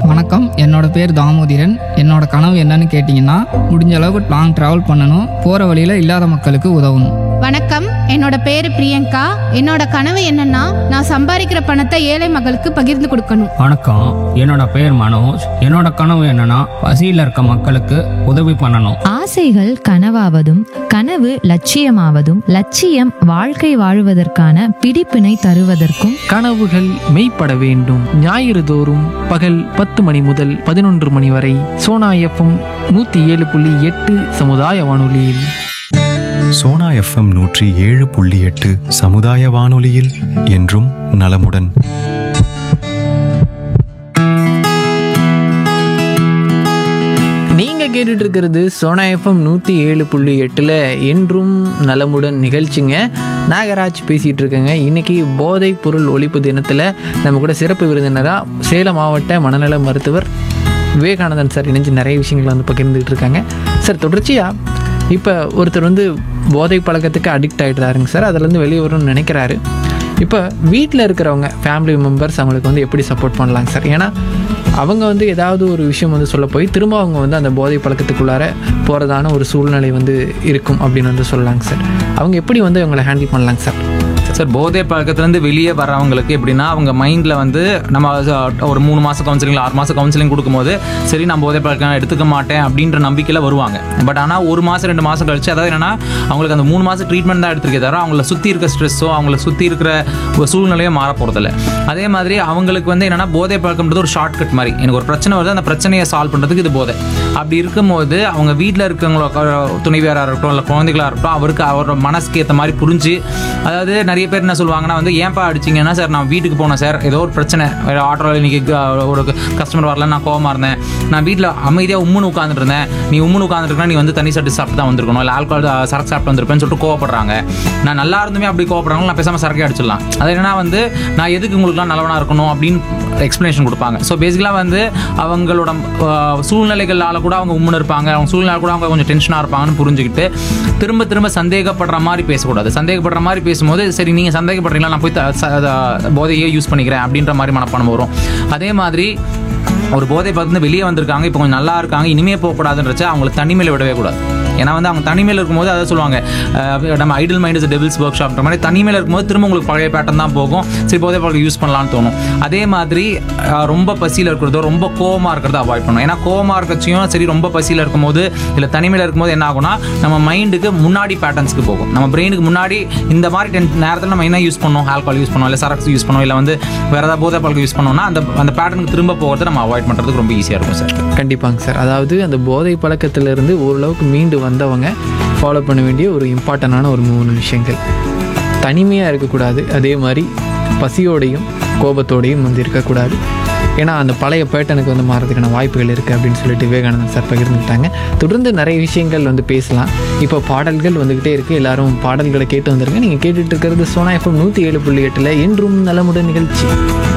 வணக்கம் என்னோட பேர் தாமோதிரன் என்னோட கனவு என்னன்னு கேட்டிங்கன்னா முடிஞ்ச அளவுக்கு லாங் ட்ராவல் பண்ணணும் போகிற வழியில் இல்லாத மக்களுக்கு உதவணும் வணக்கம் என்னோட பேரு பிரியங்கா என்னோட கனவு என்னன்னா நான் சம்பாதிக்கிற பணத்தை ஏழை மக்களுக்கு பகிர்ந்து கொடுக்கணும் வணக்கம் என்னோட பேர் மனோஜ் என்னோட கனவு என்னன்னா பசியில் இருக்க மக்களுக்கு உதவி பண்ணணும் ஆசைகள் கனவாவதும் கனவு லட்சியமாவதும் லட்சியம் வாழ்க்கை வாழுவதற்கான பிடிப்பினை தருவதற்கும் கனவுகள் மெய்ப்பட வேண்டும் ஞாயிறு தோறும் பகல் பத்து மணி முதல் பதினொன்று மணி வரை சோனா எஃப்எம் நூற்றி ஏழு புள்ளி எட்டு சமுதாய வானொலியில் சோனா எஃப்எம் நூற்றி ஏழு புள்ளி எட்டு சமுதாய வானொலியில் என்றும் நலமுடன் நீங்கள் கேட்டுட்டு இருக்கிறது சோனா எஃப்எம் நூற்றி ஏழு புள்ளி எட்டில் என்றும் நலமுடன் நிகழ்ச்சிங்க நாகராஜ் பேசிகிட்டு இருக்கேங்க இன்னைக்கு போதைப் பொருள் ஒழிப்பு தினத்தில் நம்ம கூட சிறப்பு விருந்தினராக சேலம் மாவட்ட மனநல மருத்துவர் விவேகானந்தன் சார் இணைஞ்சு நிறைய விஷயங்களை வந்து பகிர்ந்துட்டு இருக்காங்க சார் தொடர்ச்சியாக இப்போ ஒருத்தர் வந்து போதை பழக்கத்துக்கு அடிக்ட் ஆகிடுறாருங்க சார் அதுலேருந்து வெளியே வரணும்னு நினைக்கிறாரு இப்போ வீட்டில் இருக்கிறவங்க ஃபேமிலி மெம்பர்ஸ் அவங்களுக்கு வந்து எப்படி சப்போர்ட் பண்ணலாங்க சார் ஏன்னா அவங்க வந்து ஏதாவது ஒரு விஷயம் வந்து சொல்ல போய் திரும்ப அவங்க வந்து அந்த போதை பழக்கத்துக்குள்ளார போகிறதான ஒரு சூழ்நிலை வந்து இருக்கும் அப்படின்னு வந்து சொல்லலாங்க சார் அவங்க எப்படி வந்து அவங்கள ஹேண்டில் பண்ணலாங்க சார் சார் போதை பழக்கத்துலேருந்து வெளியே வரவங்களுக்கு எப்படின்னா அவங்க மைண்டில் வந்து நம்ம அஹ், ஒரு மூணு மாதம் கவுன்சிலிங் ஆறு மாதம் கவுன்சிலிங் கொடுக்கும்போது சரி நான் போதை பழக்கம் எடுத்துக்க மாட்டேன் அப்படின்ற நம்பிக்கையில் வருவாங்க பட் ஆனால் ஒரு மாதம் ரெண்டு மாதம் கழிச்சு அதாவது என்னன்னா அவங்களுக்கு அந்த மூணு மாதம் ட்ரீட்மெண்ட் தான் எடுத்துருக்கே தவிர அவங்கள சுற்றி இருக்க ஸ்ட்ரெஸ்ஸோ அவங்கள சுற்றி இருக்கிற ஒரு சூழ்நிலையும் மாற போகிறதில்ல அதே மாதிரி அவங்களுக்கு வந்து என்னன்னா போதை பழக்கம்ன்றது ஒரு ஷார்ட் கட் மாதிரி எனக்கு ஒரு பிரச்சனை வருது அந்த பிரச்சனையை சால்வ் பண்ணுறதுக்கு இது போதை அப்படி இருக்கும்போது அவங்க வீட்டில் இருக்கவங்கள துணைவியாராக இருக்கட்டும் இல்லை குழந்தைகளாக இருக்கட்டும் அவருக்கு அவரோட மனசுக்கு ஏற்ற மாதிரி புரிஞ்சு அதாவது நிறைய பேர் என்ன சொல்லுவாங்கன்னா வந்து ஏன்பா அடிச்சிங்கன்னா சார் நான் வீட்டுக்கு போனேன் சார் ஏதோ ஒரு பிரச்சனை ஆட்டோவில் இன்னைக்கு க- ஒரு கஸ்டமர் வரல நான் கோவமா இருந்தேன் நான் வீட்டில் அமைதியாக உம்முன்னு உட்காந்துட்டு இருந்தேன் நீ உம்முன்னு உட்காந்துருக்கா நீ வந்து தண்ணி சாப்பிட்டு சாப்பிட்டு தான் வந்திருக்கணும் இல்லை ஆல்கோல் சரக்கு சாப்பிட்டு வந்திருப்பேன்னு சொல்லிட்டு கோவப்படுறாங்க நான் நல்லா இருந்துமே அப்படி கோவப்படுறாங்க நான் பேசாமல் சரக்கே அடிச்சிடலாம் அது என்னன்னா வந்து நான் எதுக்கு உங்களுக்குலாம் நல்லவனா இருக்கணும் அப்படின்னு எக்ஸ்ப்ளனேஷன் கொடுப்பாங்க ஸோ பேசிக்கலாக வந்து அவங்களோட ஆஹ், சூழ்நிலைகளால கூட அவங்க உம்முன்னு இருப்பாங்க அவங்க சூழ்நிலை கூட அவங்க கொஞ்சம் டென்ஷனாக இருப்பாங்கன்னு புரிஞ்சுக்கிட்டு திரும்ப திரும்ப சந்தேகப்படுற மாதிரி பேசக்கூடாது சந்தேகப்படுற மாதிரி பேசும்போது சரி நீங்கள் சந்தேகப்படுறீங்களா நான் போய் த- ச- அத- போதையே யூஸ் பண்ணிக்கிறேன் அப்படின்ற மாதிரி மனப்பானம் வரும் அதே மாதிரி ஒரு போதை பார்த்து வெளியே வந்திருக்காங்க இப்போ கொஞ்சம் நல்லா இருக்காங்க இனிமே போகக்கூடாதுன்றச்ச அவங்களை தனிமையில் விடவே கூடாது ஏன்னா வந்து அவங்க தனிமையில் இருக்கும்போது அதை சொல்லுவாங்க அஹ் நம்ம idle mind is devil's work ஷாப்ன்ற மாதிரி தனிமையில் இருக்கும்போது திரும்ப உங்களுக்கு பழைய பேட்டர்ன் தான் போகும் சரி போதை பழக்கம் யூஸ் பண்ணலாம்னு தோணும் அதே மாதிரி அஹ் ரொம்ப பசியில் இருக்கிறதோ ரொம்ப கோவமாக இருக்கிறத அவாய்ட் பண்ணணும் ஏன்னா கோவமாக இருக்கச்சியும் சரி ரொம்ப பசியில் இருக்கும்போது இல்லை தனிமையில் இருக்கும்போது என்ன ஆகும்னா நம்ம மைண்டுக்கு முன்னாடி பேட்டர்ன்ஸ்க்கு போகும் நம்ம பிரெயினுக்கு முன்னாடி இந்த மாதிரி டென் நேரத்தில் நம்ம என்ன யூஸ் பண்ணோம் ஆல்கஹால் யூஸ் பண்ணோம் இல்லை சரக்கு யூஸ் பண்ணோம் இல்லை வந்து வேறு ஏதாவது போதை பழக்கம் யூஸ் பண்ணோம்னா அந்த அந்த பேட்டர்னுக்கு திரும்ப போகிறத நம்ம அவாய்ட் பண்ணுறதுக்கு ரொம்ப ஈஸியாக இருக்கும் சார் கண்டிப்பாங்க சார் அதாவது அந்த போதை பழக்கத்திலிருந்து ஓரளவுக்கு மீண்டு வந்தவங்க ஃபாலோ பண்ண வேண்டிய ஒரு இம்பார்ட்டண்டான ஒரு மூணு விஷயங்கள் தனிமையாக இருக்கக்கூடாது அதே மாதிரி பசியோடையும் கோபத்தோடையும் வந்து இருக்கக்கூடாது ஏன்னா அந்த பழைய பேட்டனுக்கு வந்து மாறதுக்கான வாய்ப்புகள் இருக்குது அப்படின்னு சொல்லிட்டு விவேகானந்தன் சார் பகிர்ந்துக்கிட்டாங்க தொடர்ந்து நிறைய விஷயங்கள் வந்து பேசலாம் இப்போ பாடல்கள் வந்துக்கிட்டே இருக்குது எல்லாரும் பாடல்களை கேட்டு வந்துருங்க நீங்கள் கேட்டுட்டு இருக்கிறது சோனா எஃப்எம் நூற்றி ஏழு புள்ளி எட்டில் என்றும் நலமுடன் நிகழ்ச்சி